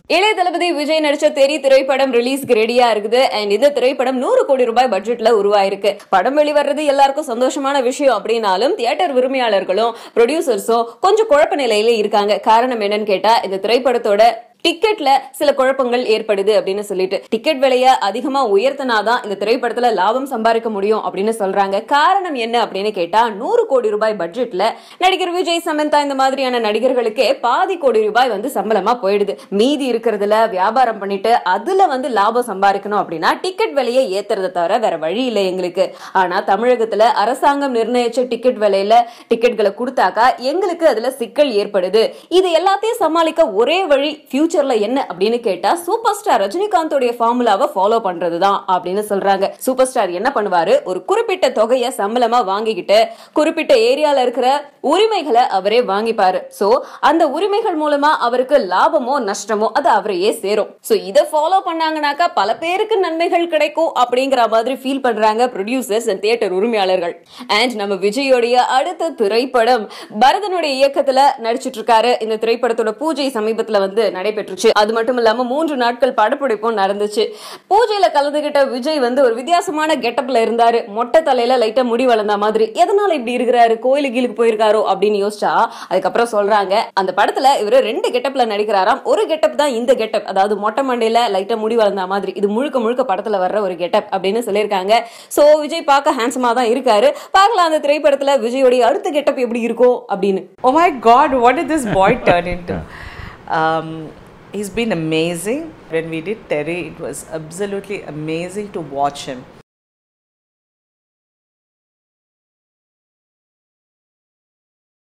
இளைய தளபதி விஜய் நடிச்ச தெரி திரைப்படம் ரிலீஸ்க்கு ரெடியா இருக்குது அண்ட் இந்த திரைப்படம் நூறு கோடி ரூபாய் பட்ஜெட்ல உருவாயிருக்கு படம் வெளிவர்றது எல்லாருக்கும் சந்தோஷமான விஷயம் அப்படின்னாலும் தியேட்டர் உரிமையாளர்களும் ப்ரொடியூசர்ஸும் கொஞ்சம் குழப்ப நிலையில இருக்காங்க காரணம் என்னன்னு கேட்டா இந்த திரைப்படத்தோட டிக்கெட்ல சில குழப்பங்கள் ஏற்படுது அப்படின்னு சொல்லிட்டு டிக்கெட் விலைய அதிகமா உயர்த்தினாதான் இந்த திரைப்படத்துல லாபம் சம்பாதிக்க முடியும் அப்படின்னு சொல்றாங்க காரணம் என்ன அப்படின்னு கேட்டா நூறு கோடி ரூபாய் பட்ஜெட்ல நடிகர் விஜய் சமந்தா இந்த மாதிரியான நடிகர்களுக்கே பாதி கோடி ரூபாய் வந்து சம்பளமா போயிடுது மீதி இருக்கிறதுல வியாபாரம் பண்ணிட்டு அதுல வந்து லாபம் சம்பாதிக்கணும் அப்படின்னா டிக்கெட் விலையை ஏத்துறதை தவிர வேற வழி இல்லை எங்களுக்கு ஆனா தமிழகத்துல அரசாங்கம் நிர்ணயிச்ச டிக்கெட் விலையில டிக்கெட்களை கொடுத்தாக்கா எங்களுக்கு அதுல சிக்கல் ஏற்படுது இது எல்லாத்தையும் சமாளிக்க ஒரே வழி ஃபியூச்சர்ல என்ன அப்படின்னு கேட்டா சூப்பர் ஸ்டார் ரஜினிகாந்தோடைய ஃபார்முலாவை ஃபாலோ பண்றதுதான் அப்படின்னு சொல்றாங்க சூப்பர் ஸ்டார் என்ன பண்ணுவாரு ஒரு குறிப்பிட்ட தொகையை சம்பளமா வாங்கிக்கிட்டு குறிப்பிட்ட ஏரியால இருக்கிற உரிமைகளை அவரே வாங்கிப்பாரு சோ அந்த உரிமைகள் மூலமா அவருக்கு லாபமோ நஷ்டமோ அது அவரையே சேரும் சோ இத ஃபாலோ பண்ணாங்கனாக்கா பல பேருக்கு நன்மைகள் கிடைக்கும் அப்படிங்கிற மாதிரி ஃபீல் பண்றாங்க ப்ரொடியூசர்ஸ் அண்ட் தியேட்டர் உரிமையாளர்கள் அண்ட் நம்ம விஜயோடைய அடுத்த திரைப்படம் பரதனுடைய இயக்கத்துல நடிச்சிட்டு இருக்காரு இந்த திரைப்படத்தோட பூஜை சமீபத்துல வந்து நடைபெற்றுச்சு அது மட்டும் இல்லாம மூன்று நாட்கள் படப்பிடிப்பும் நடந்துச்சு பூஜையில கலந்துகிட்ட விஜய் வந்து ஒரு வித்தியாசமான கெட்டப்ல இருந்தாரு மொட்டை தலையில லைட்டா முடி வளர்ந்த மாதிரி எதனால இப்படி இருக்கிறாரு கோயிலுக்கு கீழுக்கு போயிருக்காரோ அப்படின்னு யோசிச்சா அதுக்கப்புறம் சொல்றாங்க அந்த படத்துல இவரு ரெண்டு கெட்டப்ல நடிக்கிறாராம் ஒரு கெட்டப் தான் இந்த கெட்டப் அதாவது மொட்டை மண்டையில லைட்டா முடி வளர்ந்த மாதிரி இது முழுக்க முழுக்க படத்துல வர்ற ஒரு கெட்டப் அப்படின்னு சொல்லியிருக்காங்க சோ விஜய் பார்க்க ஹேண்ட்ஸமா தான் இருக்காரு பார்க்கலாம் அந்த திரைப்படத்துல விஜயோடைய அடுத்த கெட்டப் எப்படி இருக்கும் அப்படின்னு Oh my God, what did this boy turn into? Um, he's been amazing. When we did Terry, it was absolutely amazing to watch him.